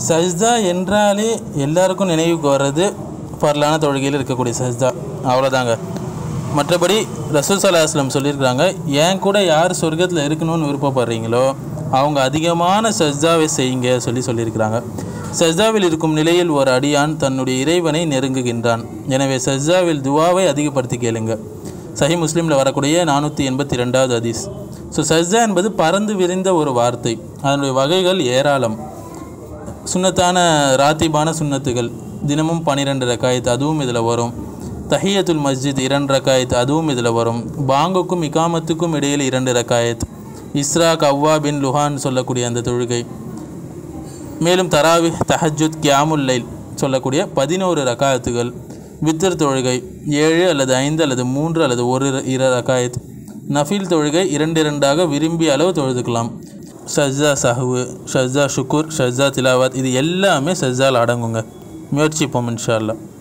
சஜ்தா என்றாலே எல்லாருக்கும் நினைவுக்கு வர்றது பரலான தொழுகையில் இருக்கக்கூடிய சஜ்தா அவ்வளோதாங்க மற்றபடி ரசூல் சல்லா அஸ்லம் சொல்லியிருக்கிறாங்க என் கூட யார் சொர்க்கத்தில் இருக்கணும்னு விருப்பப்படுறீங்களோ அவங்க அதிகமான சஜ்தாவை செய்யுங்க சொல்லி சொல்லியிருக்கிறாங்க சஜ்தாவில் இருக்கும் நிலையில் ஒரு அடியான் தன்னுடைய இறைவனை நெருங்குகின்றான் எனவே சஜ்தாவில் துவாவை அதிகப்படுத்தி கேளுங்க சஹி முஸ்லீமில் வரக்கூடிய நானூற்றி எண்பத்தி ரெண்டாவது ஹதீஸ் ஸோ சஜ்தா என்பது பறந்து விரிந்த ஒரு வார்த்தை அதனுடைய வகைகள் ஏராளம் சுன்னத்தான ராத்திபான சுன்னத்துகள் தினமும் பன்னிரெண்டு ரக்காயத் அதுவும் இதில் வரும் தஹியத்துல் மஸ்ஜித் இரண்டு ரக்காயத் அதுவும் இதில் வரும் பாங்குக்கும் இகாமத்துக்கும் இடையில் இரண்டு ரக்காயத் இஸ்ரா கவ்வா பின் லுஹான் சொல்லக்கூடிய அந்த தொழுகை மேலும் தராவி தஹஜுத் கியாமுல் லைல் சொல்லக்கூடிய பதினோரு ரக்காயத்துகள் வித்திர் தொழுகை ஏழு அல்லது ஐந்து அல்லது மூன்று அல்லது ஒரு இர ரக்காயத் நஃபீல் தொழுகை இரண்டு இரண்டாக விரும்பிய அளவு தொழுதுக்கலாம் ஷஸ்ஸா சஹ்வு ஷஸ்ஸா ஷுக்குர் ஷஸ்ஸா திலாவத் இது எல்லாமே ஷஸ்ஸால் அடங்குங்க முயற்சிப்போம் இன்ஷா அல்லாஹ்